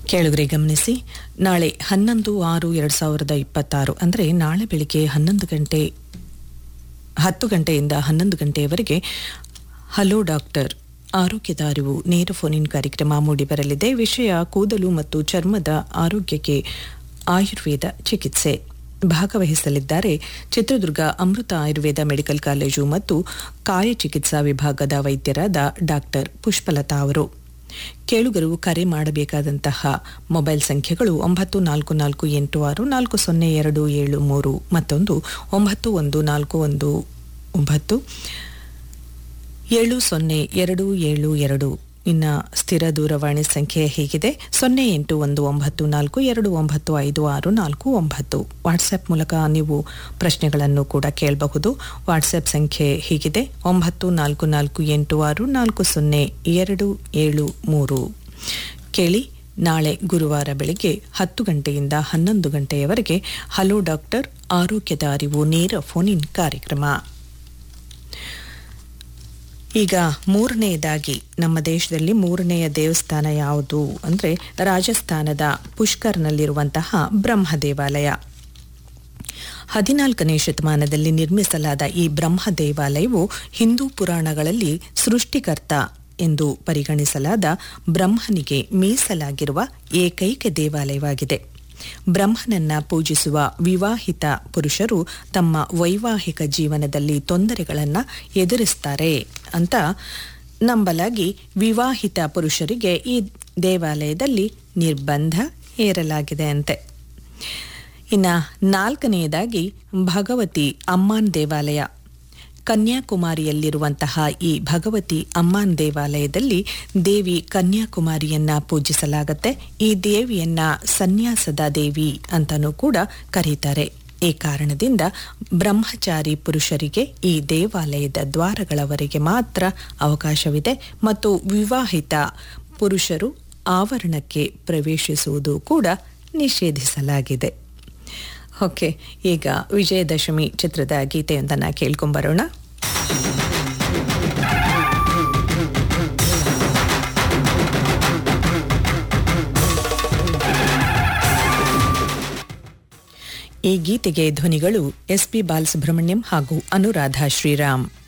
ಕೇಳುಗರೆ ಗಮನಿಸಿ ನಾಳೆ ಹನ್ನೊಂದು ಆರು ಎರಡು ಸಾವಿರದ ಇಪ್ಪತ್ತಾರು ಅಂದರೆ ನಾಳೆ ಬೆಳಿಗ್ಗೆ ಹನ್ನೊಂದು ಗಂಟೆ ಹತ್ತು ಗಂಟೆಯಿಂದ ಹನ್ನೊಂದು ಗಂಟೆಯವರೆಗೆ ಹಲೋ ಡಾಕ್ಟರ್ ಆರೋಗ್ಯದ ಅರಿವು ನೇರ ಫೋನ್ ಇನ್ ಕಾರ್ಯಕ್ರಮ ಮೂಡಿಬರಲಿದೆ ವಿಷಯ ಕೂದಲು ಮತ್ತು ಚರ್ಮದ ಆರೋಗ್ಯಕ್ಕೆ ಆಯುರ್ವೇದ ಚಿಕಿತ್ಸೆ ಭಾಗವಹಿಸಲಿದ್ದಾರೆ ಚಿತ್ರದುರ್ಗ ಅಮೃತ ಆಯುರ್ವೇದ ಮೆಡಿಕಲ್ ಕಾಲೇಜು ಮತ್ತು ಕಾಯ ಚಿಕಿತ್ಸಾ ವಿಭಾಗದ ವೈದ್ಯರಾದ ಡಾಕ್ಟರ್ ಪುಷ್ಪಲತಾ ಅವರು ಕೇಳುಗರು ಕರೆ ಮಾಡಬೇಕಾದಂತಹ ಮೊಬೈಲ್ ಸಂಖ್ಯೆಗಳು ಒಂಬತ್ತು ನಾಲ್ಕು ನಾಲ್ಕು ಎಂಟು ಆರು ನಾಲ್ಕು ಸೊನ್ನೆ ಎರಡು ಏಳು ಮೂರು ಮತ್ತೊಂದು ಒಂಬತ್ತು ಒಂದು ನಾಲ್ಕು ಒಂದು ಒಂಬತ್ತು ಏಳು ಸೊನ್ನೆ ಎರಡು ಏಳು ಎರಡು ಇನ್ನ ಸ್ಥಿರ ದೂರವಾಣಿ ಸಂಖ್ಯೆ ಹೀಗಿದೆ ಸೊನ್ನೆ ಎಂಟು ಒಂದು ಒಂಬತ್ತು ನಾಲ್ಕು ಎರಡು ಒಂಬತ್ತು ಐದು ಆರು ನಾಲ್ಕು ಒಂಬತ್ತು ವಾಟ್ಸ್ಆ್ಯಪ್ ಮೂಲಕ ನೀವು ಪ್ರಶ್ನೆಗಳನ್ನು ಕೂಡ ಕೇಳಬಹುದು ವಾಟ್ಸ್ಆ್ಯಪ್ ಸಂಖ್ಯೆ ಹೀಗಿದೆ ಒಂಬತ್ತು ನಾಲ್ಕು ನಾಲ್ಕು ಎಂಟು ಆರು ನಾಲ್ಕು ಸೊನ್ನೆ ಎರಡು ಏಳು ಮೂರು ಕೇಳಿ ನಾಳೆ ಗುರುವಾರ ಬೆಳಗ್ಗೆ ಹತ್ತು ಗಂಟೆಯಿಂದ ಹನ್ನೊಂದು ಗಂಟೆಯವರೆಗೆ ಹಲೋ ಡಾಕ್ಟರ್ ಆರೋಗ್ಯದ ಅರಿವು ನೇರ ಫೋನ್ ಇನ್ ಕಾರ್ಯಕ್ರಮ ಈಗ ಮೂರನೆಯದಾಗಿ ನಮ್ಮ ದೇಶದಲ್ಲಿ ಮೂರನೆಯ ದೇವಸ್ಥಾನ ಯಾವುದು ಅಂದರೆ ರಾಜಸ್ಥಾನದ ಪುಷ್ಕರ್ನಲ್ಲಿರುವಂತಹ ಬ್ರಹ್ಮ ದೇವಾಲಯ ಹದಿನಾಲ್ಕನೇ ಶತಮಾನದಲ್ಲಿ ನಿರ್ಮಿಸಲಾದ ಈ ಬ್ರಹ್ಮ ದೇವಾಲಯವು ಹಿಂದೂ ಪುರಾಣಗಳಲ್ಲಿ ಸೃಷ್ಟಿಕರ್ತ ಎಂದು ಪರಿಗಣಿಸಲಾದ ಬ್ರಹ್ಮನಿಗೆ ಮೀಸಲಾಗಿರುವ ಏಕೈಕ ದೇವಾಲಯವಾಗಿದೆ ಬ್ರಹ್ಮನನ್ನ ಪೂಜಿಸುವ ವಿವಾಹಿತ ಪುರುಷರು ತಮ್ಮ ವೈವಾಹಿಕ ಜೀವನದಲ್ಲಿ ತೊಂದರೆಗಳನ್ನು ಎದುರಿಸ್ತಾರೆ ಅಂತ ನಂಬಲಾಗಿ ವಿವಾಹಿತ ಪುರುಷರಿಗೆ ಈ ದೇವಾಲಯದಲ್ಲಿ ನಿರ್ಬಂಧ ಹೇರಲಾಗಿದೆ ಅಂತೆ ಇನ್ನು ನಾಲ್ಕನೆಯದಾಗಿ ಭಗವತಿ ಅಮ್ಮಾನ್ ದೇವಾಲಯ ಕನ್ಯಾಕುಮಾರಿಯಲ್ಲಿರುವಂತಹ ಈ ಭಗವತಿ ಅಮ್ಮಾನ್ ದೇವಾಲಯದಲ್ಲಿ ದೇವಿ ಕನ್ಯಾಕುಮಾರಿಯನ್ನ ಪೂಜಿಸಲಾಗುತ್ತೆ ಈ ದೇವಿಯನ್ನ ಸನ್ಯಾಸದ ದೇವಿ ಅಂತಲೂ ಕೂಡ ಕರೀತಾರೆ ಈ ಕಾರಣದಿಂದ ಬ್ರಹ್ಮಚಾರಿ ಪುರುಷರಿಗೆ ಈ ದೇವಾಲಯದ ದ್ವಾರಗಳವರೆಗೆ ಮಾತ್ರ ಅವಕಾಶವಿದೆ ಮತ್ತು ವಿವಾಹಿತ ಪುರುಷರು ಆವರಣಕ್ಕೆ ಪ್ರವೇಶಿಸುವುದು ಕೂಡ ನಿಷೇಧಿಸಲಾಗಿದೆ ಓಕೆ ಈಗ ವಿಜಯದಶಮಿ ಚಿತ್ರದ ಗೀತೆಯೊಂದನ್ನು ಕೇಳ್ಕೊಂಬರೋಣ ಈ ಗೀತೆಗೆ ಧ್ವನಿಗಳು ಎಸ್ ಪಿ ಬಾಲಸುಬ್ರಹ್ಮಣ್ಯಂ ಹಾಗೂ ಅನುರಾಧ ಶ್ರೀರಾಮ್